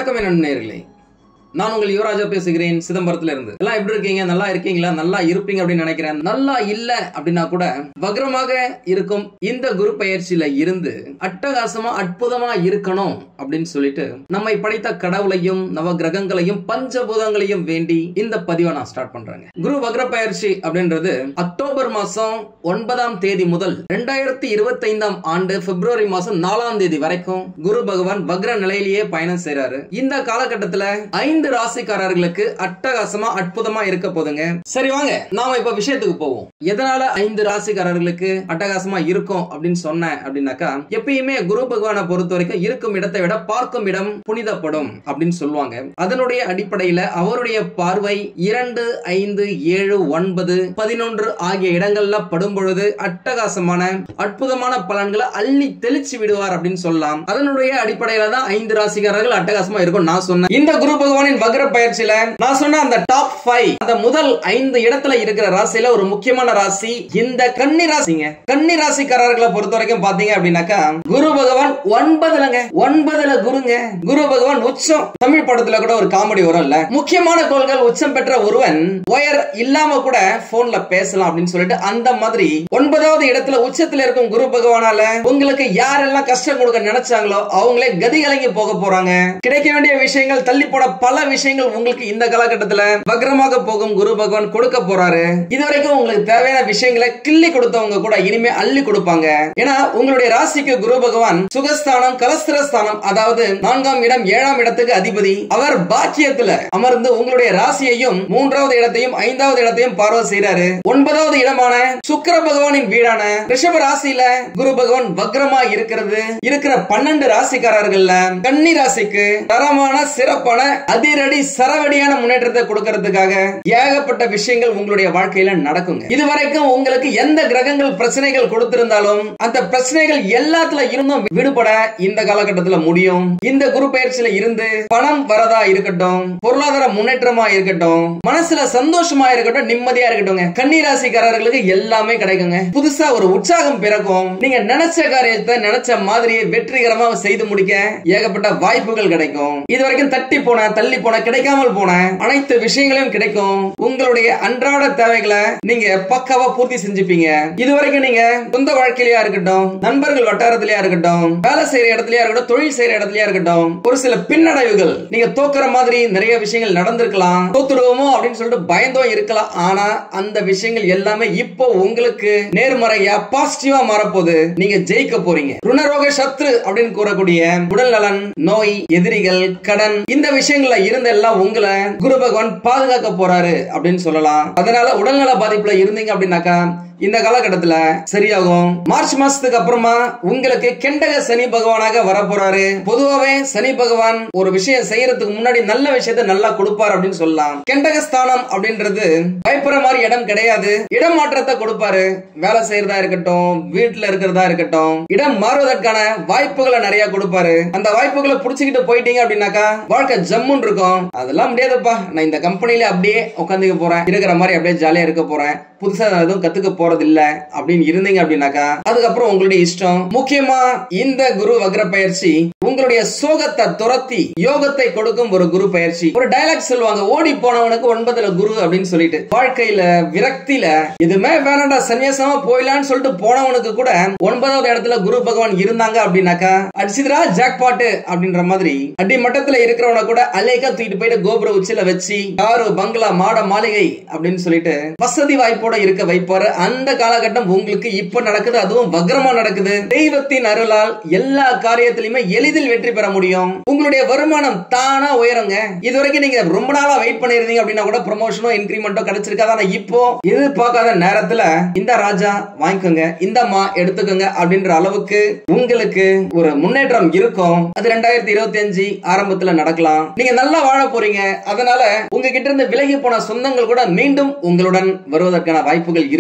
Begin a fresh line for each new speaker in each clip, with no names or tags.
வணக்கம் என் நண்பர்களே நான் உங்கள் யுவராஜா பேசுகிறேன் சிதம்பரத்துல இருந்து எல்லாம் எப்படி இருக்கீங்க நல்லா இருக்கீங்களா நல்லா இருப்பீங்க அப்படின்னு நினைக்கிறேன் நல்லா இல்ல அப்படின்னா கூட வக்ரமாக இருக்கும் இந்த குரு பயிற்சியில இருந்து அட்டகாசமா அற்புதமா இருக்கணும் அப்படின்னு சொல்லிட்டு நம்மை படைத்த கடவுளையும் நவ கிரகங்களையும் பஞ்சபூதங்களையும் வேண்டி இந்த பதிவை நான் ஸ்டார்ட் பண்றேங்க குரு வக்ர பயிற்சி அப்படின்றது அக்டோபர் மாசம் ஒன்பதாம் தேதி முதல் ரெண்டாயிரத்தி இருபத்தி ஐந்தாம் ஆண்டு பிப்ரவரி மாசம் நாலாம் தேதி வரைக்கும் குரு பகவான் வக்ர நிலையிலேயே பயணம் செய்றாரு இந்த காலகட்டத்துல ஐந்து ராசிக்காரர்களுக்கு அட்டகாசமா அற்புதமா இருக்க போதுங்க சரி வாங்க நாம இப்ப விஷயத்துக்கு போவோம் எதனால ஐந்து ராசிக்காரர்களுக்கு அட்டகாசமா இருக்கும் அப்படின்னு சொன்னேன் அப்படின்னாக்கா எப்பயுமே குரு பகவானை பொறுத்த வரைக்கும் இருக்கும் இடத்தை விட பார்க்கும் இடம் புனிதப்படும் அப்படின்னு சொல்லுவாங்க அதனுடைய அடிப்படையில அவருடைய பார்வை இரண்டு ஐந்து ஏழு ஒன்பது பதினொன்று ஆகிய இடங்கள்ல படும் பொழுது அட்டகாசமான அற்புதமான பலன்களை அள்ளி தெளிச்சு விடுவார் அப்படின்னு சொல்லலாம் அதனுடைய அடிப்படையில தான் ஐந்து ராசிக்காரர்கள் அட்டகாசமா இருக்கும் நான் சொன்னேன் இந்த குரு பகவானின் வக்ர பயிற்சியில நான் சொன்ன அந்த டாப் ஃபைவ் அந்த முதல் ஐந்து இடத்துல இருக்கிற ராசியில ஒரு முக்கியமான ராசி இந்த கன்னி ராசிங்க கன்னி ராசிக்காரர்களை பொறுத்த வரைக்கும் பாத்தீங்க அப்படின்னாக்கா குரு பகவான் ஒன்பதுலங்க ஒன்பதுல குருங்க குரு பகவான் உச்சம் தமிழ் படத்துல கூட ஒரு காமெடி வரும்ல முக்கியமான கோள்கள் உச்சம் பெற்ற ஒருவன் ஒயர் இல்லாம கூட போன்ல பேசலாம் அப்படின்னு சொல்லிட்டு அந்த மாதிரி ஒன்பதாவது இடத்துல உச்சத்துல இருக்கும் குரு பகவானால உங்களுக்கு யாரெல்லாம் கஷ்டம் கொடுக்க நினைச்சாங்களோ அவங்களே கதி கலங்கி போக போறாங்க கிடைக்க வேண்டிய விஷயங்கள் தள்ளி போன பல விஷயங்கள் உங்களுக்கு இந்த காலகட்டத்துல வக்ரமாக போகும் குரு பகவான் கொடுக்க போறாரு இதுவரைக்கும் உங்களுக்கு தேவையான விஷயங்களை கிள்ளி கொடுத்தவங்க கூட இனிமே அள்ளி கொடுப்பாங்க ஏன்னா உங்களுடைய ராசிக்கு குரு பகவான் சுகஸ்தானம் கலஸ்திரஸ்தானம் அதாவது நான்காம் இடம் ஏழாம் இடத்துக்கு அதிபதி அவர் பாக்கியத்துல அமர்ந்து உங்களுடைய ராசியையும் மூன்றாவது இடத்தையும் ஐந்தாவது இடத்தையும் பார்வை செய்யறாரு ஒன்பதாவது இடமான சுக்கிர பகவானின் வீடான ரிஷப ராசியில குரு பகவான் வக்ரமா இருக்கிறது இருக்கிற பன்னெண்டு ராசிக்காரர்கள்ல கன்னி ராசிக்கு தரமான சிறப்பான அதிரடி சரவடியான முன்னேற்றத்தை கொடுக்கறதுக்காக ஏகப்பட்ட விஷயங்கள் உங்களுடைய வாழ்க்கையில நடக்குங்க இதுவரைக்கும் உங்களுக்கு எந்த கிரகங்கள் பிரச்சனைகள் கொடுத்திருந்தாலும் அந்த பிரச்சனைகள் எல்லாத்துல இருந்தும் விடுபட இந்த காலகட்டத்துல முடியும் இந்த குரு பயிற்சியில இருந்து பணம் வரதா இருக்கட்டும் பொருளாதார முன்னேற்றமா இருக்கட்டும் மனசுல சந்தோஷமா இருக்கட்டும் நிம்மதியா இருக்கட்டும் கன்னி ராசிக்காரர்களுக்கு எல்லாமே கிடைக்குங்க புதுசா ஒரு உற்சாகம் பிறக்கும் நீங்க நினைச்ச காரியத்தை நினைச்ச மாதிரியே வெற்றிகரமா செய்து முடிக்க ஏகப்பட்ட வாய்ப்புகள் கிடைக்கும் இது வரைக்கும் தட்டி போன தள்ளி போன கிடைக்காமல் போன அனைத்து விஷயங்களையும் கிடைக்கும் உங்களுடைய அன்றாட தேவைகளை நீங்க பக்காவா பூர்த்தி செஞ்சுப்பீங்க இது வரைக்கும் நீங்க சொந்த வாழ்க்கையிலயா இருக்கட்டும் நண்பர்கள் வட்டாரத்திலயா இருக்கட்டும் வேலை செய்யற இடத்துலயா இருக்கட்டும் தொழில் செய்யற இடத்துலயா இருக்கட்டும் ஒரு சில பின்னடைவுகள் நீங்க தோக்குற மாதிரி நிறைய விஷயங்கள் நடந்திருக்கலாம் தோத்துடுவோமோ அப்படின்னு சொல்லிட்டு பயந்தோம் இருக்கலாம் ஆனா அந்த விஷயங்கள் எல்லாமே இப்போ உங்களுக்கு நேர்மறையா பாசிட்டிவா மாறப்போகுது நீங்க ஜெயிக்க போறீங்க ருணரோக சத்ரு அப்படின்னு கூறக்கூடிய உடல் நலன் நோய் எதிரிகள் கடன் இந்த விஷயங்கள்ல இருந்த எல்லாம் உங்களை குரு பகவான் பாதுகாக்க போறாரு அப்படின்னு சொல்லலாம் அதனால உடல்நல பாதிப்புல இருந்தீங்க அப்படின்னாக்கா இந்த காலகட்டத்துல சரியாகும் மார்ச் மாசத்துக்கு அப்புறமா உங்களுக்கு கெண்டக சனி பகவானாக வர போறாரு பொதுவாவே சனி பகவான் ஒரு விஷயம் செய்யறதுக்கு முன்னாடி நல்ல விஷயத்த நல்லா கொடுப்பார் அப்படின்னு சொல்லலாம் கெண்டக ஸ்தானம் அப்படின்றது பயப்படுற மாதிரி இடம் கிடையாது இடம் மாற்றத்தை கொடுப்பாரு வேலை செய்யறதா இருக்கட்டும் வீட்டுல இருக்கிறதா இருக்கட்டும் இடம் மாறுவதற்கான வாய்ப்புகளை நிறைய கொடுப்பாரு அந்த வாய்ப்புகளை புடிச்சுக்கிட்டு போயிட்டீங்க அப்படின்னாக்கா வாழ்க்கை ஜம்முன்னு இருக்கும் அதெல்லாம் முடியாதுப்பா நான் இந்த கம்பெனில அப்படியே உட்காந்துக்க போறேன் இருக்கிற மாதிரி அப்படியே ஜாலியா இருக்க போறேன் புதுசா நான் எதுவும் கத்துக்க போறது இல்ல அப்படின்னு இருந்தீங்க அப்படின்னாக்கா அதுக்கப்புறம் உங்களுடைய இஷ்டம் முக்கியமா இந்த குரு வக்ர பயிற்சி உங்களுடைய சோகத்தை துரத்தி யோகத்தை கொடுக்கும் ஒரு குரு பயிற்சி ஒரு டயலாக் சொல்லுவாங்க ஓடி போனவனுக்கு ஒன்பதுல குரு அப்படின்னு சொல்லிட்டு வாழ்க்கையில விரக்தியில எதுவுமே வேணாண்டா சன்னியாசமா போயிடலான்னு சொல்லிட்டு போனவனுக்கு கூட ஒன்பதாவது இடத்துல குரு பகவான் இருந்தாங்க அப்படின்னாக்கா அடிச்சுதா ஜாக் பாட்டு அப்படின்ற மாதிரி அடி மட்டத்துல இருக்கிறவன கூட அலேக்கா தூக்கிட்டு போயிட்டு கோபுர உச்சில வச்சு காரு பங்களா மாட மாளிகை அப்படின்னு சொல்லிட்டு வசதி வாய்ப்போட இருக்க வைப்பாரு அந்த காலகட்டம் உங்களுக்கு இப்ப நடக்குது அதுவும் வக்ரமா நடக்குது தெய்வத்தின் அருளால் எல்லா காரியத்திலுமே எளிதில் வெற்றி பெற முடியும் உங்களுடைய வருமானம் தானா உயருங்க இது வரைக்கும் நீங்க ரொம்ப நாளா வெயிட் பண்ணிருந்தீங்க அப்படின்னா கூட ப்ரொமோஷனோ இன்கிரிமெண்டோ கிடைச்சிருக்காது ஆனா இப்போ எதிர்பார்க்காத நேரத்துல இந்த ராஜா வாங்கிக்கோங்க இந்த மா எடுத்துக்கோங்க அப்படின்ற அளவுக்கு உங்களுக்கு ஒரு முன்னேற்றம் இருக்கும் அது ரெண்டாயிரத்தி இருபத்தி அஞ்சு ஆரம்பத்துல நடக்கலாம் நீங்க நல்லா வாழ போறீங்க அதனால உங்ககிட்ட இருந்து விலகி போன சொந்தங்கள் கூட மீண்டும் உங்களுடன் வருவதற்கான வாய்ப்புகள் இருக்கு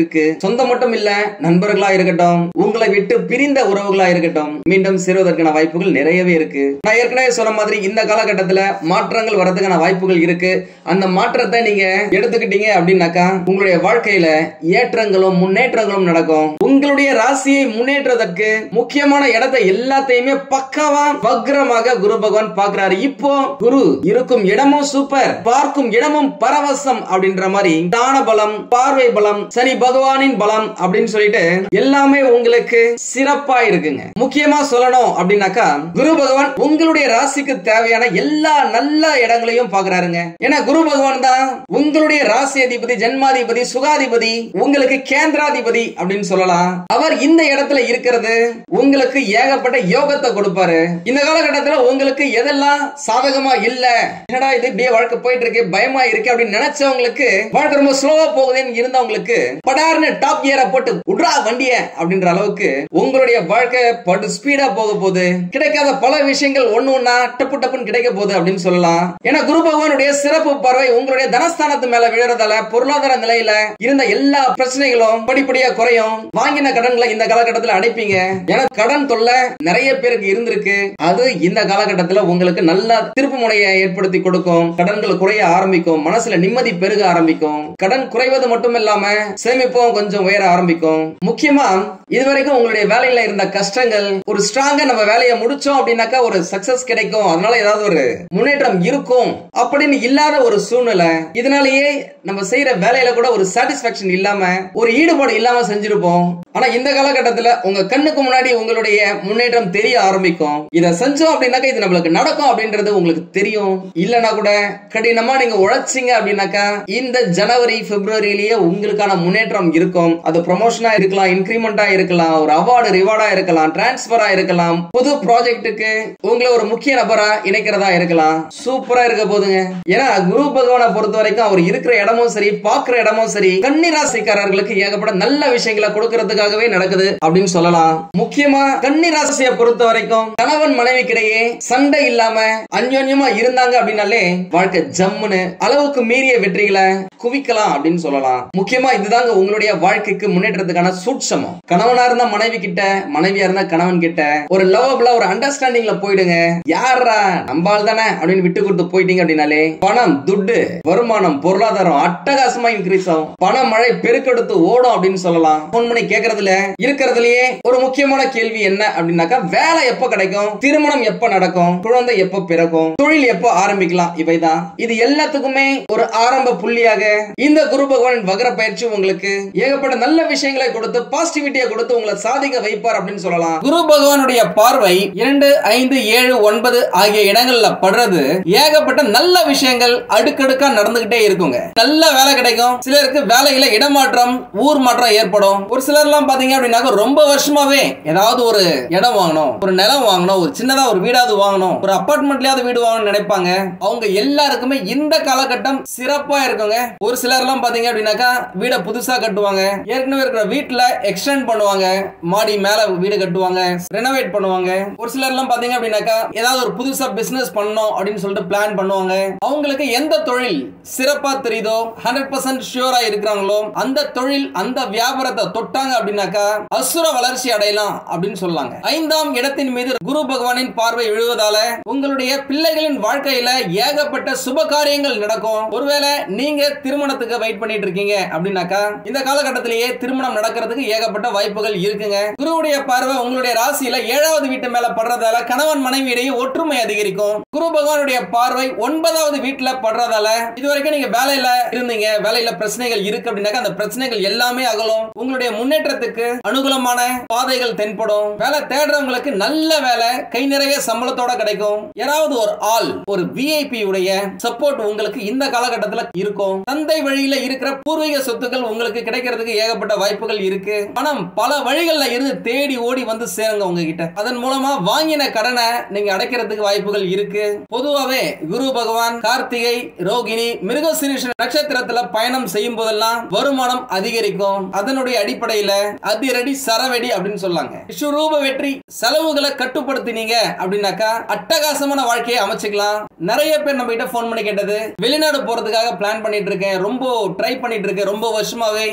சொந்தம் மட்டும் இல்ல நண்பர்களா இருக்கட்டும் உங்களை விட்டு பிரிந்த உறவுகளா இருக்கட்டும் மீண்டும் சேருவதற்கான வாய்ப்புகள் நிறையவே இருக்கு நான் ஏற்கனவே சொன்ன மாதிரி இந்த காலகட்டத்துல மாற்றங்கள் வரதுக்கான வாய்ப்புகள் இருக்கு அந்த மாற்றத்தை நீங்க எடுத்துக்கிட்டீங்க அப்படின்னாக்கா உங்களுடைய வாழ்க்கையில ஏற்றங்களும் முன்னேற்றங்களும் நடக்கும் உங்களுடைய ராசியை முன்னேற்றுவதற்கு முக்கியமான இடத்தை எல்லாத்தையுமே பக்காவா வக்ரமாக குரு பகவான் பாக்குறாரு இப்போ குரு இருக்கும் இடமும் சூப்பர் பார்க்கும் இடமும் பரவசம் அப்படின்ற மாதிரி தான பலம் பார்வை பலம் சனி பகவானின் பலம் அப்படின்னு சொல்லிட்டு எல்லாமே உங்களுக்கு சிறப்பா இருக்குங்க முக்கியமா சொல்லணும் அப்படின்னாக்கா குரு பகவான் உங்களுடைய ராசிக்கு தேவையான எல்லா நல்ல இடங்களையும் பாக்குறாருங்க ஏன்னா குரு பகவான் தான் உங்களுடைய ராசி அதிபதி ஜென்மாதிபதி சுகாதிபதி உங்களுக்கு கேந்திராதிபதி அப்படின்னு சொல்லலாம் அவர் இந்த இடத்துல இருக்கிறது உங்களுக்கு ஏகப்பட்ட யோகத்தை கொடுப்பாரு இந்த காலகட்டத்துல உங்களுக்கு எதெல்லாம் சாதகமா இல்ல என்னடா இது இப்படியே வாழ்க்கை போயிட்டு இருக்கு பயமா இருக்கு அப்படின்னு நினைச்சவங்களுக்கு வாழ்க்கை ரொம்ப ஸ்லோவா போகுதுன்னு இருந்தவங்களுக்கு படார்னு டாப் கியரை போட்டு உட்ரா வண்டிய அப்படின்ற அளவுக்கு உங்களுடைய வாழ்க்கை படு ஸ்பீடா போக போகுது கிடைக்காத பல விஷயங்கள் ஒண்ணு ஒண்ணா டப்பு டப்புன்னு கிடைக்க போகுது அப்படின்னு சொல்லலாம் ஏன்னா குரு பகவானுடைய சிறப்பு பார்வை உங்களுடைய தனஸ்தானத்து மேல விழுறதால பொருளாதார நிலையில இருந்த எல்லா பிரச்சனைகளும் படிப்படியா குறையும் வாங்கின கடன்களை இந்த காலகட்டத்தில் அடைப்பீங்க ஏன்னா கடன் தொல்லை நிறைய பேருக்கு இருந்திருக்கு அது இந்த காலகட்டத்துல உங்களுக்கு நல்ல திருப்பு முனையை ஏற்படுத்தி கொடுக்கும் கடன்கள் குறைய ஆரம்பிக்கும் மனசுல நிம்மதி பெருக ஆரம்பிக்கும் கடன் குறைவது மட்டும் இல்லாம சேமிப்பும் கொஞ்சம் உயர ஆரம்பிக்கும் முக்கியமா இதுவரைக்கும் உங்களுடைய வேலையில இருந்த கஷ்டங்கள் ஒரு ஸ்ட்ராங்கா நம்ம வேலையை முடிச்சோம் அப்படின்னாக்கா ஒரு சக்சஸ் கிடைக்கும் அதனால ஏதாவது ஒரு முன்னேற்றம் இருக்கும் அப்படின்னு இல்லாத ஒரு சூழ்நிலை இதனாலேயே நம்ம செய்யற வேலையில கூட ஒரு சாட்டிஸ்பாக்சன் இல்லாம ஒரு ஈடுபாடு இல்லாம செஞ்சிருப்போம் ஆனா இந்த காலகட்டத்துல உங்க கண்ணுக்கு முன்னாடி உங்களுடைய முன்னேற்றம் தெரிய ஆரம்பிக்கும் இத செஞ்சோம் அப்படின்னாக்கா இது நம்மளுக்கு நடக்கும் அப்படின்றது உங்களுக்கு தெரியும் இல்லனா கூட கடினமா நீங்க உழைச்சிங்க அப்படின்னாக்கா இந்த ஜனவரி பிப்ரவரியிலேயே உங்களுக்கான முன்னேற்றம் இருக்கும் அது ப்ரொமோஷனா இருக்கலாம் இன்கிரிமெண்டா இருக்கலாம் ஒரு அவார்டு ரிவார்டா இருக்கலாம் டிரான்ஸ்பரா இருக்கலாம் புது ப்ராஜெக்ட்டுக்கு உங்களை ஒரு முக்கிய நபரா இணைக்கிறதா இருக்கலாம் சூப்பரா இருக்க போதுங்க ஏன்னா குரு பகவானை பொறுத்த வரைக்கும் அவர் இருக்கிற இடமும் சரி பாக்குற இடமும் சரி கன்னிராசிக்காரர்களுக்கு ஏகப்பட்ட நல்ல விஷயங்களை கொடுக்கறதுக்காகவே நடக்குது அப்படின்னு சொல்லலாம் முக்கியமா கன்னிராசியை பொறுத்த வரைக்கும் கணவன் மனைவிக்கிடையே சண்டை இல்லாம அந்யோன்யமா இருந்தாங்க அப்படின்னாலே வாழ்க்கை ஜம்முன்னு அளவுக்கு மீறிய வெற்றிகளை குவிக்கலாம் அப்படின்னு சொல்லலாம் முக்கியமா இதுதாங்க உங்களுடைய வாழ்க்கைக்கு முன்னேற்றத்துக்கான சூட்சமம் கணவனா இருந்தா மனைவி கிட்ட மனைவியா இருந்தா கணவன் கிட்ட ஒரு லவபிளா ஒரு அண்டர்ஸ்டாண்டிங்ல போயிடுங்க யாரா நம்பால் தானே அப்படின்னு விட்டு கொடுத்து போயிட்டீங்க அப்படின்னாலே பணம் துட்டு வருமானம் பொருளாதாரம் அட்டகாசமா இன்க்ரீஸ் ஆகும் பண மழை பெருக்கெடுத்து ஓடும் அப்படின்னு சொல்லலாம் போன் பண்ணி கேக்குறதுல இருக்கிறதுலயே ஒரு முக்கியமான கேள்வி என்ன அப்படின்னாக்கா வேலை எப்ப கிடைக்கும் திருமணம் எப்ப நடக்கும் குழந்தை எப்ப பிறக்கும் தொழில் எப்ப ஆரம்பிக்கலாம் இவைதான் இது எல்லாத்துக்குமே ஒரு ஆரம்ப புள்ளியாக இந்த குரு பகவான் வகர பயிற்சி உங்களுக்கு ஏகப்பட்ட நல்ல விஷயங்களை கொடுத்து பாசிட்டிவிட்டியை கொடுத்து உங்களை சாதிக்க வைப்பார் அப்படின்னு சொல்லலாம் குரு பகவானுடைய பார்வை இரண்டு ஐந்து ஏழு ஒன்பது ஆகிய இடங்கள்ல படுறது ஏகப்பட்ட நல்ல விஷயங்கள் அடுக்கடுக்கா நடந்துகிட்டே இருக்குங்க நல்ல வேலை கிடைக்கும் சிலருக்கு வேலையில இடமாற்றம் ஊர் மாற்றம் ஏற்படும் ஒரு சிலர் எல்லாம் பாத்தீங்க அப்படின்னாக்க ரொம்ப வருஷமாவே ஏதாவது ஒரு இடம் வாங்கணும் ஒரு நிலம் வாங்கணும் ஒரு சின்னதா ஒரு வீடாவது வாங்கணும் ஒரு அபார்ட்மெண்ட்லயாவது வீடு வாங்கணும்னு நினைப்பாங்க அவங்க எல்லாருக்குமே இந்த காலகட்டம் சிறப்பா இருக்குங்க ஒரு சிலர் எல்லாம் பாத்தீங்க அப்படின்னாக்கா வீடை புதுசா கட்டுவாங்க ஏற்கனவே இருக்கிற வீட்டுல எக்ஸ்டெண்ட் பண்ணுவாங்க மாடி மேல வீடு கட்டுவாங்க ரெனோவேட் பண்ணுவாங்க ஒரு சிலர் எல்லாம் பாத்தீங்க அப்படின்னாக்கா ஏதாவது ஒரு புதுசா பிசினஸ் பண்ணணும் அப்படின்னு சொல்லிட்டு பிளான் பண்ணுவாங்க அவங்களுக்கு எந்த தொழில் சிறப்பா தெரியுதோ ஹண்ட்ரட் பர்சன்ட் ஷியூரா இருக்கிறாங்களோ அந்த தொழில் அந்த வியாபாரத்தை தொட்டாங்க அப்படின்னாக்கா அசுர வளர்ச்சி அடையலாம் அப்படின்னு சொல்லாங்க ஐந்தாம் இடத்தின் மீது குரு பகவானின் பார்வை விழுவதால உங்களுடைய பிள்ளைகளின் வாழ்க்கையில ஏகப்பட்ட சுப காரியங்கள் நடக்கும் ஒருவேளை நீங்க திருமணத்துக்கு வெயிட் பண்ணிட்டு இருக்கீங்க அப்படின்னாக்கா இந்த காலகட்டத்திலேயே திருமணம் நடக்கிறதுக்கு ஏகப்பட்ட வாய்ப்புகள் இருக்குங்க குருவுடைய பார்வை உங்களுடைய ராசியில ஏழாவது வீட்டு மேல படுறதால கணவன் மனைவி இடையே ஒற்றுமை அதிகரிக்கும் குரு பகவானுடைய பார்வை ஒன்பதாவது வீட்டுல படுறதால இது வரைக்கும் நீங்க வேலையில இருந்தீங்க வேலையில பிரச்சனைகள் இருக்கு அப்படின்னாக்கா அந்த பிரச்சனைகள் எல்லாமே அகலும் உங்களுடைய முன்னேற்றத்துக்கு அனுகூலமான பாதைகள் தென்படும் வேலை தேடுறவங்களுக்கு நல்ல வேலை கை நிறைய சம்பளத்தோட கிடைக்கும் யாராவது ஒரு ஆள் ஒரு விஐபி உடைய சப்போர்ட் உங்களுக்கு இந்த காலகட்டத்துல இருக்கும் தந்தை வழியில இருக்கிற பூர்வீக சொத்துக்கள் உங்களுக்கு கிடைக்கிறதுக்கு ஏகப்பட்ட வாய்ப்புகள் இருக்கு பணம் பல வழிகள்ல இருந்து தேடி ஓடி வந்து சேருங்க உங்ககிட்ட அதன் மூலமா வாங்கின கடனை நீங்க அடைக்கிறதுக்கு வாய்ப்புகள் இருக்கு பொதுவாவே குரு பகவான் கார்த்திகை ரோகிணி மிருகசிரீஷ நட்சத்திரத்துல பயணம் செய்யும் போதெல்லாம் வருமானம் அதிகரிக்கும் அதனுடைய அடிப்படையில அதிரடி சரவெடி அப்படின்னு சொல்லாங்க விஸ்வரூப வெற்றி செலவுகளை கட்டுப்படுத்தினீங்க அப்படின்னாக்கா அட்டகாசமான வாழ்க்கையை அமைச்சுக்கலாம் நிறைய பேர் நம்ம கிட்ட போன் பண்ணி கேட்டது வெளிநாடு போறதுக்காக பிளான் பண்ணிட்டு இருக்கேன் ரொம்ப ட்ரை பண்ணிட்டு இருக்கேன் ரொம்ப வருஷமாவே நிறைய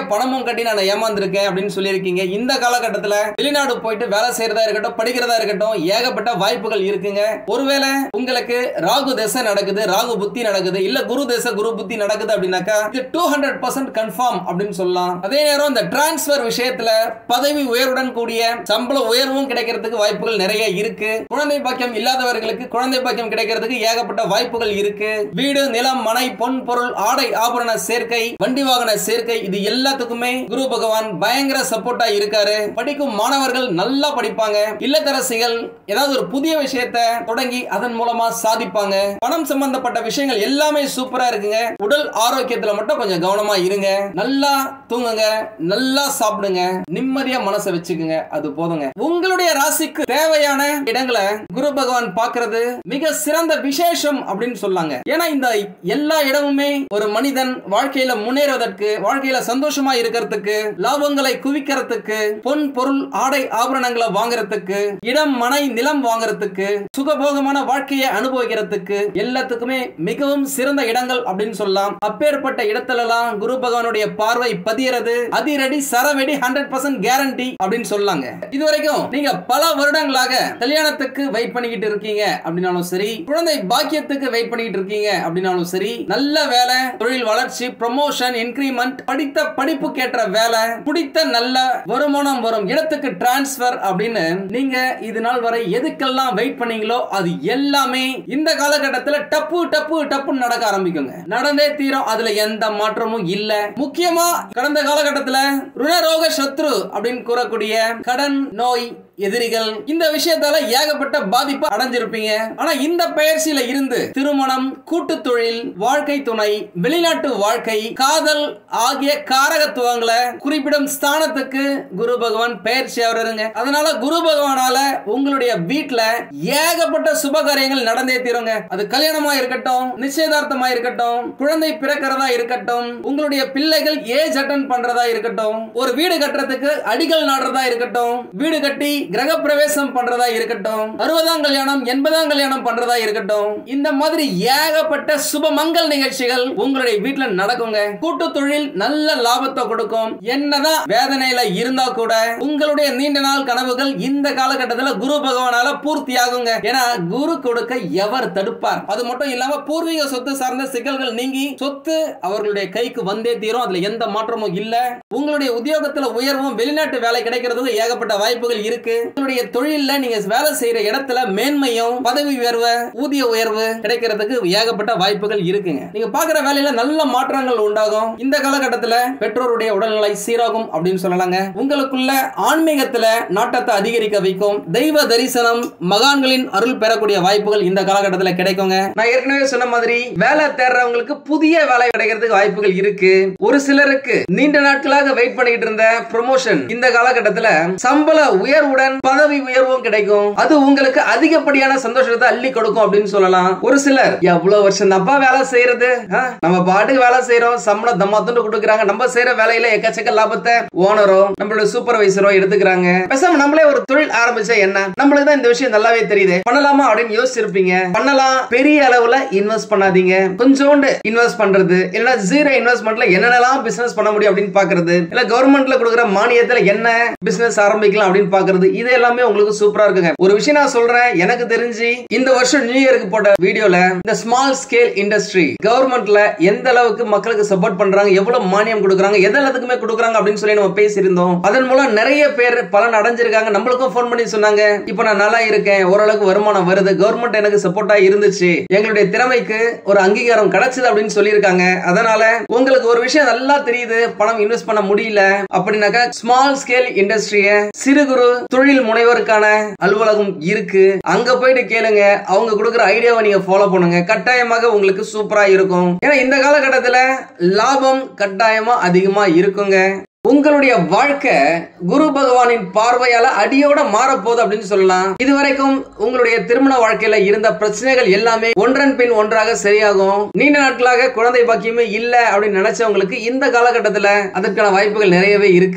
பணமும் கட்டி நான் ஏமாந்துருக்கேன் அப்படின்னு சொல்லியிருக்கீங்க இந்த காலகட்டத்துல வெளிநாடு போயிட்டு வேலை செய்யறதா இருக்கட்டும் படிக்கிறதா இருக்கட்டும் ஏகப்பட்ட வாய்ப்புகள் இருக்குங்க ஒருவேளை உங்களுக்கு ராகு தசை நடக்குது ராகு புத்தி நடக்குது இல்ல குரு தசை குரு புத்தி நடக்குது அப்படின்னாக்கா இது டூ ஹண்ட்ரட் பர்சன்ட் கன்ஃபார்ம் அப்படின்னு சொல்லலாம் அதே நேரம் இந்த டிரான்ஸ்பர் விஷயத்துல பதவி உயர்வுடன் கூடிய சம்பள உயர்வும் கிடைக்கிறதுக்கு வாய்ப்புகள் நிறைய இருக்கு குழந்தை பாக்கியம் இல்லாதவர்களுக்கு குழந்தை பாக்கியம் கிடைக்கிறதுக்கு ஏகப்பட்ட வாய்ப்புகள் இருக்கு வீடு நிலம் மனை பொன் பொருள் ஆடை ஆபரண சேர்க்கை வண்டி வாகன சேர்க்கை இது எல்லாத்துக்குமே குரு பகவான் பயங்கர சப்போர்ட்டா இருக்காரு படிக்கும் மாணவர்கள் நல்லா படிப்பாங்க இல்லத்தரசிகள் ஏதாவது ஒரு புதிய விஷயத்தை தொடங்கி அதன் மூலமா சாதிப்பாங்க பணம் சம்பந்தப்பட்ட விஷயங்கள் எல்லாமே சூப்பரா இருக்குங்க உடல் ஆரோக்கியத்துல மட்டும் கொஞ்சம் கவனமா இருங்க நல்லா தூங்குங்க நல்லா சாப்பிடுங்க நிம்மதியா மனசை வச்சுக்குங்க அது போதுங்க உங்களுடைய ராசிக்கு தேவையான இடங்களை குரு பகவான் பார்க்கிறது மிக சிறந்த விசேஷம் அப்படின்னு சொல்லாங்க ஏன்னா இந்த எல்லா இடமுமே ஒரு மனிதன் வாழ்க்கையில முன்னேறுவதற்கு வாழ்க்கையில சந்தோஷமா இருக்கிறதுக்கு லாபங்களை குவிக்கிறதுக்கு பொன் பொருள் ஆடை ஆபரணங்களை வாங்குறதுக்கு இடம் மனை நிலம் வாங்குறதுக்கு சுகபோகமான வாழ்க்கையை அனுபவிக்கிறதுக்கு எல்லாத்துக்குமே மிகவும் சிறந்த இடங்கள் அப்படின்னு சொல்லலாம் அப்பேற்பட்ட இடத்துலலாம் குரு பகவானுடைய பார்வை பதியறது அதிரடி சரவெடி ஹண்ட்ரட் பர்சன்ட் கேரண்டி அப்படின்னு சொல்லாங்க இது வரைக்கும் நீங்க பல வருடங்களாக கல்யாணத்துக்கு வெயிட் பண்ணிக்கிட்டு இருக்கீங்க அப்படின்னாலும் சரி குழந்தை பாக்கியத்துக்கு வெயிட் பண்ணிக்கிட்டு இருக்கீங்க அப்படின்னாலும் சரி நல்ல வேலை தொழில் வளர்ச்சி ப்ரமோஷன் இன்கிரிமெண்ட் படித்த படிப்புக்கு ஏற்ற வேலை பிடித்த நல்ல வருமானம் வரும் இடத்துக்கு டிரான்ஸ்பர் அப்படின்னு நீங்க இது நாள் வரை எதுக்கெல்லாம் வெயிட் பண்ணீங்களோ அது எல்லாமே இந்த காலகட்டத்தில் டப்பு டப்பு டப்புன்னு நடக்க ஆரம்பிக்குங்க நடந்தே தீரும் அதுல எந்த மாற்றமும் இல்ல முக்கியமா கடந்த காலகட்டத்தில் ருணரோக சத்ரு அப்படின்னு கூறக்கூடிய கடன் நோய் எதிரிகள் இந்த விஷயத்தால ஏகப்பட்ட பாதிப்பு அடைஞ்சிருப்பீங்க ஆனா இந்த பயிற்சியில இருந்து திருமணம் கூட்டு தொழில் வாழ்க்கை துணை வெளிநாட்டு வாழ்க்கை காதல் ஆகிய காரகத்துவங்களை குறிப்பிடும் ஸ்தானத்துக்கு குரு பகவான் பயிற்சி ஆகுறாருங்க அதனால குரு பகவானால உங்களுடைய வீட்டுல ஏகப்பட்ட சுப காரியங்கள் நடந்தே தீருங்க அது கல்யாணமா இருக்கட்டும் நிச்சயதார்த்தமா இருக்கட்டும் குழந்தை பிறக்கிறதா இருக்கட்டும் உங்களுடைய பிள்ளைகள் ஏஜ் அட்டன் பண்றதா இருக்கட்டும் ஒரு வீடு கட்டுறதுக்கு அடிகள் நாடுறதா இருக்கட்டும் வீடு கட்டி கிரக பிரவேசம் பண்றதா இருக்கட்டும் அறுபதாம் கல்யாணம் எண்பதாம் கல்யாணம் பண்றதா இருக்கட்டும் இந்த மாதிரி ஏகப்பட்ட சுப மங்கள் நிகழ்ச்சிகள் உங்களுடைய வீட்டுல நடக்குங்க கூட்டு தொழில் நல்ல லாபத்தை கொடுக்கும் என்னதான் வேதனையில இருந்தா கூட உங்களுடைய நீண்ட நாள் கனவுகள் இந்த காலகட்டத்தில் குரு பகவானால பூர்த்தி ஆகுங்க ஏன்னா குரு கொடுக்க எவர் தடுப்பார் அது மட்டும் இல்லாம பூர்வீக சொத்து சார்ந்த சிக்கல்கள் நீங்கி சொத்து அவர்களுடைய கைக்கு வந்தே தீரும் அதுல எந்த மாற்றமும் இல்ல உங்களுடைய உத்தியோகத்துல உயர்வும் வெளிநாட்டு வேலை கிடைக்கிறதுக்கு ஏகப்பட்ட வாய்ப்புகள் இருக்கு உங்களுடைய தொழில்ல நீங்க வேலை செய்யற இடத்துல மேன்மையும் பதவி உயர்வு ஊதிய உயர்வு கிடைக்கிறதுக்கு ஏகப்பட்ட வாய்ப்புகள் இருக்குங்க நீங்க பாக்குற வேலையில நல்ல மாற்றங்கள் உண்டாகும் இந்த காலகட்டத்துல பெற்றோருடைய உடல்நிலை சீராகும் அப்படின்னு சொல்லலாங்க உங்களுக்குள்ள ஆன்மீகத்துல நாட்டத்தை அதிகரிக்க வைக்கும் தெய்வ தரிசனம் மகான்களின் அருள் பெறக்கூடிய வாய்ப்புகள் இந்த காலகட்டத்துல கிடைக்குங்க நான் ஏற்கனவே சொன்ன மாதிரி வேலை தேடுறவங்களுக்கு புதிய வேலை கிடைக்கிறதுக்கு வாய்ப்புகள் இருக்கு ஒரு சிலருக்கு நீண்ட நாட்களாக வெயிட் பண்ணிட்டு இருந்த ப்ரொமோஷன் இந்த காலகட்டத்துல சம்பள உயர்வுடன் பதவி உயர்வும் கிடைக்கும் அது உங்களுக்கு அதிகப்படியான சந்தோஷத்தை அள்ளி கொடுக்கும் அப்படின்னு சொல்லலாம் ஒரு சிலர் எவ்வளவு வருஷம் தப்பா வேலை செய்யறது ஆ? நம்ம பாட்டுக்கு வேலை செய்யறோம் சம்பளம் தம்மா துண்டு கொடுக்குறாங்க நம்ம செய்யற வேலையில எக்கச்சக்க லாபத்தை ஓனரோ நம்மளோட சூப்பர்வைசரோ எடுத்துக்கிறாங்க பேசாம நம்மளே ஒரு தொழில் ஆரம்பிச்சா என்ன நம்மளுக்கு தான் இந்த விஷயம் நல்லாவே தெரியுது பண்ணலாமா அப்படின்னு யோசிச்சிருப்பீங்க பண்ணலாம் பெரிய அளவுல இன்வெஸ்ட் பண்ணாதீங்க கொஞ்சோண்டு இன்வெஸ்ட் பண்றது இல்ல ஜீரோ இன்வெஸ்ட்மெண்ட்ல என்னென்னலாம் பிசினஸ் பண்ண முடியும் அப்படின்னு பாக்குறது இல்ல கவர்மெண்ட்ல கொடுக்குற மானியத்துல என்ன பிசினஸ் ஆரம்பிக்கலாம் அப்படின்னு பாக்குறது இது எல்லாமே உங்களுக்கு சூப்பரா இருக்குங்க ஒரு விஷயம் நான் சொல்றேன் எனக்கு தெரிஞ்சு இந்த வருஷம் நியூ இயருக்கு போட்ட வீடியோல இந்த ஸ்மால் ஸ்கேல் இண்டஸ்ட்ரி கவர்மெண்ட்ல எந்த அளவுக்கு மக்களுக்கு சப்போர்ட் பண்றாங்க எவ்வளவு மானியம் கொடுக்குறாங்க எது எல்லாத்துக்குமே கொடுக்குறாங்க அப்படின்னு சொல்லி நம்ம பேசியிருந்தோம் அதன் மூலம் நிறைய பேர் பலன் அடைஞ்சிருக்காங்க நம்மளுக்கும் ஃபோன் பண்ணி சொன்னாங்க இப்போ நான் நல்லா இருக்கேன் ஓரளவுக்கு வருமானம் வருது கவர்மெண்ட் எனக்கு சப்போர்ட்டா இருந்துச்சு எங்களுடைய திறமைக்கு ஒரு அங்கீகாரம் கிடைச்சது அப்படின்னு சொல்லியிருக்காங்க அதனால உங்களுக்கு ஒரு விஷயம் நல்லா தெரியுது பணம் இன்வெஸ்ட் பண்ண முடியல அப்படின்னாக்கா ஸ்மால் ஸ்கேல் இண்டஸ்ட்ரிய சிறு குறு தொழில் முனைவோருக்கான அலுவலகம் இருக்கு அங்க போயிட்டு கேளுங்க அவங்க கொடுக்குற ஐடியாவை நீங்க ஃபாலோ பண்ணுங்க கட்டாயமாக உங்களுக்கு சூப்பரா இருக்கும் ஏன்னா இந்த காலகட்டத்துல லாபம் கட்டாயமா அதிகமா இருக்குங்க உங்களுடைய வாழ்க்கை குரு பகவானின் பார்வையால அடியோட மாறப்போகுது அப்படின்னு சொல்லலாம் இதுவரைக்கும் உங்களுடைய திருமண வாழ்க்கையில இருந்த பிரச்சனைகள் எல்லாமே ஒன்றன் பின் ஒன்றாக சரியாகும் நீண்ட நாட்களாக குழந்தை பாக்கியமே இல்ல அப்படின்னு நினைச்சவங்களுக்கு இந்த காலகட்டத்துல அதற்கான வாய்ப்புகள் நிறையவே இருக்கு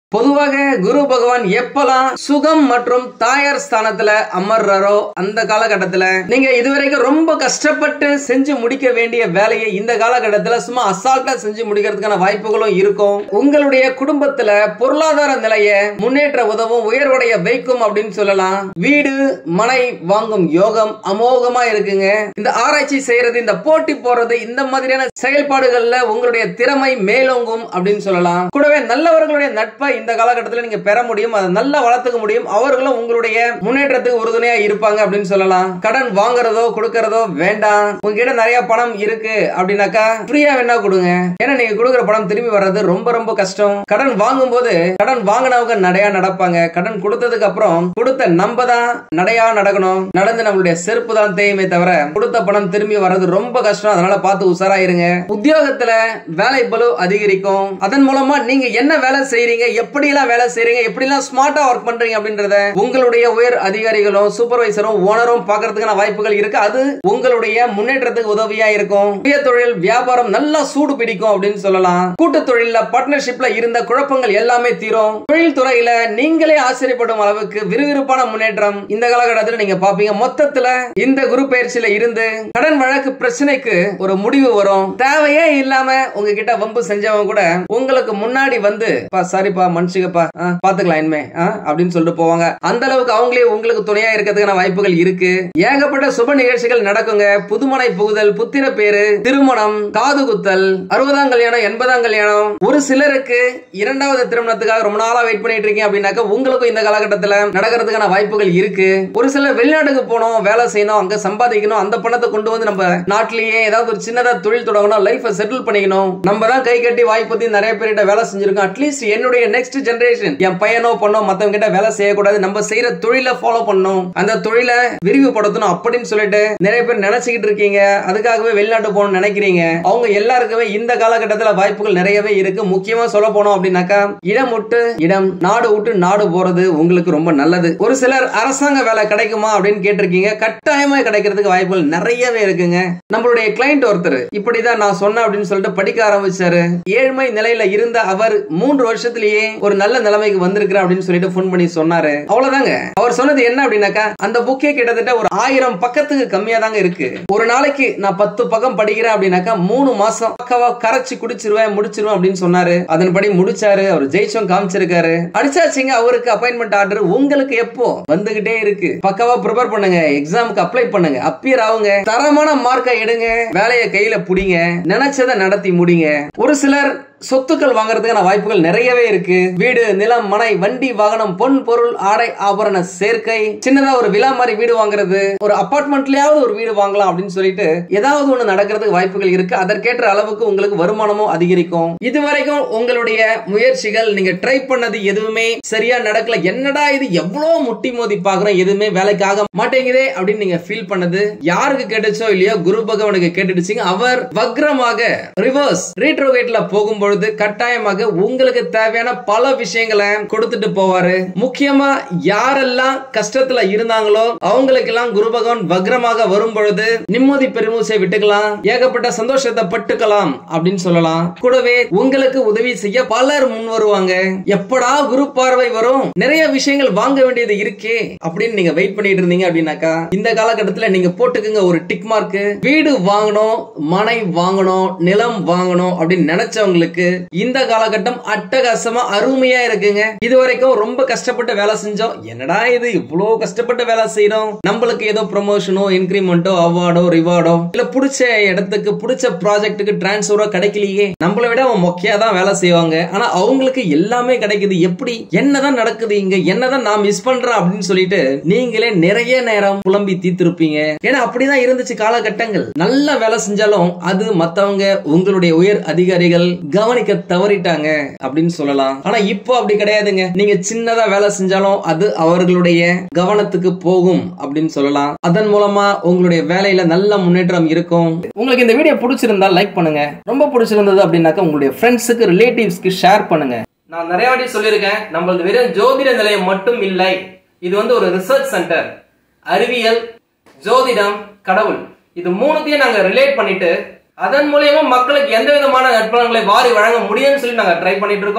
பொதுவாக குரு பகவான் எப்பெல்லாம் சுகம் மற்றும் தாயார் ஸ்தானத்துல அமர்றாரோ அந்த காலகட்டத்துல நீங்க இதுவரைக்கும் ரொம்ப கஷ்டப்பட்டு செஞ்சு முடிக்க வேண்டிய வேலையை இந்த காலகட்டத்துல சும்மா அசால்ட்டா செஞ்சு முடிக்கிறதுக்கான வாய்ப்புகளும் இருக்கும் உங்களுடைய குடும்பத்துல பொருளாதார நிலைய முன்னேற்ற உதவும் உயர்வடைய வைக்கும் அப்படின்னு சொல்லலாம் வீடு மனை வாங்கும் யோகம் அமோகமா இருக்குங்க இந்த ஆராய்ச்சி செய்யறது இந்த போட்டி போறது இந்த மாதிரியான செயல்பாடுகள்ல உங்களுடைய திறமை மேலோங்கும் அப்படின்னு சொல்லலாம் கூடவே நல்லவர்களுடைய நட்பை இந்த காலகட்டத்தில் நீங்க பெற முடியும் அதை நல்லா வளர்த்துக்க முடியும் அவர்களும் உங்களுடைய முன்னேற்றத்துக்கு உறுதுணையா இருப்பாங்க அப்படின்னு சொல்லலாம் கடன் வாங்குறதோ கொடுக்கறதோ வேண்டாம் உங்ககிட்ட நிறைய பணம் இருக்கு அப்படின்னாக்கா ஃப்ரீயா வேணா கொடுங்க ஏன்னா நீங்க கொடுக்குற பணம் திரும்பி வர்றது ரொம்ப ரொம்ப கஷ்டம் கடன் வாங்கும் போது கடன் வாங்கினவங்க நடையா நடப்பாங்க கடன் கொடுத்ததுக்கு அப்புறம் கொடுத்த நம்ம தான் நடையா நடக்கணும் நடந்து நம்மளுடைய செருப்பு தான் தேயுமே தவிர கொடுத்த பணம் திரும்பி வர்றது ரொம்ப கஷ்டம் அதனால பார்த்து உஷாராயிருங்க உத்தியோகத்துல வேலை பலு அதிகரிக்கும் அதன் மூலமா நீங்க என்ன வேலை செய்றீங்க எப்படி எல்லாம் வேலை செய்றீங்க எப்படி எல்லாம் ஸ்மார்ட்டா ஒர்க் பண்றீங்க அப்படின்றத உங்களுடைய உயர் அதிகாரிகளும் சூப்பர்வைசரும் ஓனரும் பாக்குறதுக்கான வாய்ப்புகள் இருக்கு அது உங்களுடைய முன்னேற்றத்துக்கு உதவியா இருக்கும் சுய தொழில் வியாபாரம் நல்லா சூடு பிடிக்கும் அப்படின்னு சொல்லலாம் கூட்டு தொழில பார்ட்னர்ஷிப்ல இருந்த குழப்பங்கள் எல்லாமே தீரும் தொழில் துறையில நீங்களே ஆச்சரியப்படும் அளவுக்கு விறுவிறுப்பான முன்னேற்றம் இந்த காலகட்டத்தில் நீங்க பாப்பீங்க மொத்தத்துல இந்த குரு பயிற்சியில இருந்து கடன் வழக்கு பிரச்சனைக்கு ஒரு முடிவு வரும் தேவையே இல்லாம உங்ககிட்ட வம்பு செஞ்சவங்க கூட உங்களுக்கு முன்னாடி வந்து "பா, சாரிப்பா மன்னிச்சுக்கப்பா ஆ, பாத்துக்கலாம் இனிமே ஆ, அப்படின்னு சொல்லிட்டு போவாங்க அந்த அளவுக்கு அவங்களே உங்களுக்கு துணையா இருக்கிறதுக்கான வாய்ப்புகள் இருக்கு ஏகப்பட்ட சுப நிகழ்ச்சிகள் நடக்குங்க புதுமனை புகுதல் புத்திர பேரு திருமணம் காது குத்தல் அறுபதாம் கல்யாணம் எண்பதாம் கல்யாணம் ஒரு சிலருக்கு இரண்டாவது திருமணத்துக்காக ரொம்ப நாளா வெயிட் பண்ணிட்டு இருக்கீங்க அப்படின்னாக்கா உங்களுக்கும் இந்த காலகட்டத்துல நடக்கிறதுக்கான வாய்ப்புகள் இருக்கு ஒரு சிலர் வெளிநாட்டுக்கு போகணும் வேலை செய்யணும் அங்க சம்பாதிக்கணும் அந்த பணத்தை கொண்டு வந்து நம்ம நாட்டிலேயே ஏதாவது ஒரு சின்னதா தொழில் தொடங்கணும் லைஃபை செட்டில் பண்ணிக்கணும் நம்ம தான் கை கட்டி வாய்ப்பத்தி நிறைய பேர்கிட்ட வேலை செஞ்சிருக்கோம் அட்லீஸ்ட் என்னுடைய நெக்ஸ்ட் ஜெனரேஷன் என் பையனோ பொண்ணோ மத்தவங்க கிட்ட வேலை செய்யக்கூடாது நம்ம செய்யற தொழிலை ஃபாலோ பண்ணணும் அந்த தொழிலை விரிவுபடுத்தணும் அப்படின்னு சொல்லிட்டு நிறைய பேர் நினைச்சுக்கிட்டு இருக்கீங்க அதுக்காகவே வெளிநாட்டு போகணும்னு நினைக்கிறீங்க அவங்க எல்லாருக்குமே இந்த காலகட்டத்துல வாய்ப்புகள் நிறையவே இருக்கு முக்கியமா சொல்ல போனோம் அப்படின்னாக்கா இடம் விட்டு இடம் நாடு விட்டு நாடு போறது உங்களுக்கு ரொம்ப நல்லது ஒரு சிலர் அரசாங்க வேலை கிடைக்குமா அப்படின்னு கேட்டிருக்கீங்க கட்டாயமா கிடைக்கிறதுக்கு வாய்ப்புகள் நிறையவே இருக்குங்க நம்மளுடைய கிளைண்ட் ஒருத்தர் இப்படிதான் நான் சொன்னேன் அப்படின்னு சொல்லிட்டு படிக்க ஆரம்பிச்சாரு ஏழ்மை நிலையில இருந்த அவர் மூன்று வருஷத்திலேயே ஒரு நல்ல நிலைமைக்கு வந்திருக்கிற அப்படின்னு சொல்லிட்டு போன் பண்ணி சொன்னாரு அவ்வளவுதாங்க அவர் சொன்னது என்ன அப்படின்னாக்கா அந்த புக்கே கிட்டத்தட்ட ஒரு ஆயிரம் பக்கத்துக்கு கம்மியா தாங்க இருக்கு ஒரு நாளைக்கு நான் பத்து பக்கம் படிக்கிறேன் அப்படின்னாக்கா மூணு மாசம் பக்கவா கரைச்சு குடிச்சிருவேன் முடிச்சிருவேன் அப்படின்னு சொன்னாரு அதன்படி முடிச்சாரு அவர் ஜெயிச்சும் காமிச்சிருக்காரு அடிச்சாச்சுங்க அவருக்கு அப்பாயின்மெண்ட் ஆர்டர் உங்களுக்கு எப்போ வந்துகிட்டே இருக்கு பக்கவா ப்ரிப்பேர் பண்ணுங்க எக்ஸாமுக்கு அப்ளை பண்ணுங்க அப்பியர் ஆகுங்க தரமான மார்க்கை எடுங்க வேலையை கையில புடிங்க நினைச்சதை நடத்தி முடிங்க ஒரு சிலர் சொத்துக்கள் வாங்குறதுக்கான வாய்ப்புகள் நிறையவே இருக்கு வீடு நிலம் மனை வண்டி வாகனம் பொன் பொருள் ஆடை ஆபரண சேர்க்கை சின்னதா ஒரு விழா மாதிரி வீடு வாங்குறது ஒரு அபார்ட்மெண்ட்லயாவது ஒரு வீடு வாங்கலாம் அப்படின்னு சொல்லிட்டு ஏதாவது ஒண்ணு நடக்கிறதுக்கு வாய்ப்புகள் இருக்கு அதற்கேற்ற அளவுக்கு உங்களுக்கு வருமானமும் அதிகரிக்கும் இதுவரைக்கும் உங்களுடைய முயற்சிகள் நீங்க ட்ரை பண்ணது எதுவுமே சரியா நடக்கல என்னடா இது எவ்வளவு முட்டி மோதி பாக்குறோம் எதுவுமே வேலைக்காக மாட்டேங்குதே அப்படின்னு நீங்க ஃபீல் பண்ணது யாருக்கு கேட்டுச்சோ இல்லையோ குரு பகவானுக்கு கேட்டுடுச்சுங்க அவர் வக்ரமாக ரிவர்ஸ் ரீட்ரோகேட்ல போகும்போது பொழுது கட்டாயமாக உங்களுக்கு தேவையான பல விஷயங்களை கொடுத்துட்டு போவாரு முக்கியமா யாரெல்லாம் கஷ்டத்துல இருந்தாங்களோ அவங்களுக்கெல்லாம் குரு பகவான் வக்ரமாக வரும் பொழுது நிம்மதி பெருமூச்சை விட்டுக்கலாம் ஏகப்பட்ட சந்தோஷத்தை பட்டுக்கலாம் அப்படின்னு சொல்லலாம் கூடவே உங்களுக்கு உதவி செய்ய பலர் முன் வருவாங்க எப்படா குரு பார்வை வரும் நிறைய விஷயங்கள் வாங்க வேண்டியது இருக்கே அப்படின்னு நீங்க வெயிட் பண்ணிட்டு இருந்தீங்க அப்படின்னாக்கா இந்த காலகட்டத்துல நீங்க போட்டுக்குங்க ஒரு டிக் மார்க் வீடு வாங்கணும் மனை வாங்கணும் நிலம் வாங்கணும் அப்படின்னு நினைச்சவங்களுக்கு இந்த காலகட்டம் அட்டகாசமா அருமையா இருக்குங்க இது வரைக்கும் ரொம்ப கஷ்டப்பட்டு வேலை செஞ்சோம் என்னடா இது இவ்வளவு கஷ்டப்பட்டு வேலை செய்யறோம் நம்மளுக்கு ஏதோ ப்ரொமோஷனோ இன்கிரிமெண்டோ அவார்டோ ரிவார்டோ இல்ல பிடிச்ச இடத்துக்கு பிடிச்ச ப்ராஜெக்ட்டுக்கு டிரான்ஸ்ஃபரோ கிடைக்கலையே நம்மளை விட அவன் மொக்கையா தான் வேலை செய்வாங்க ஆனா அவங்களுக்கு எல்லாமே கிடைக்குது எப்படி என்னதான் நடக்குது இங்க என்னதான் நான் மிஸ் பண்றேன் அப்படின்னு சொல்லிட்டு நீங்களே நிறைய நேரம் புலம்பி தீர்த்திருப்பீங்க ஏன்னா அப்படிதான் இருந்துச்சு காலகட்டங்கள் நல்ல வேலை செஞ்சாலும் அது மத்தவங்க உங்களுடைய உயர் அதிகாரிகள் கவனிக்க தவறிட்டாங்க அப்படின்னு சொல்லலாம் ஆனா இப்போ அப்படி கிடையாதுங்க நீங்க சின்னதா வேலை செஞ்சாலும் அது அவர்களுடைய கவனத்துக்கு போகும் அப்படின்னு சொல்லலாம் அதன் மூலமா உங்களுடைய வேலையில நல்ல முன்னேற்றம் இருக்கும் உங்களுக்கு இந்த வீடியோ பிடிச்சிருந்தா லைக் பண்ணுங்க ரொம்ப பிடிச்சிருந்தது அப்படின்னாக்கா உங்களுடைய ஃப்ரெண்ட்ஸுக்கு ரிலேட்டிவ்ஸ்க்கு ஷேர் பண்ணுங்க நான் நிறைய வாட்டி சொல்லியிருக்கேன் நம்மளது வெறும் ஜோதிட நிலையம் மட்டும் இல்லை இது வந்து ஒரு ரிசர்ச் சென்டர் அறிவியல் ஜோதிடம் கடவுள் இது மூணுத்தையும் நாங்க ரிலேட் பண்ணிட்டு அதன் மூலியமா மக்களுக்கு எந்த விதமான நட்பலன்களை வாரி வழங்க முடியும்னு சொல்லி நாங்க ட்ரை பண்ணிட்டு இருக்கோம்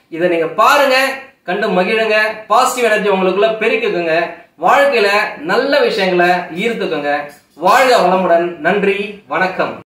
இதை நீங்க பாருங்க கண்டு மகிழுங்க பாசிட்டிவ் எனர்ஜி உங்களுக்குள்ள பெருக்குக்குங்க வாழ்க்கையில நல்ல விஷயங்களை ஈர்த்துக்குங்க வாழ்க வளமுடன் நன்றி வணக்கம்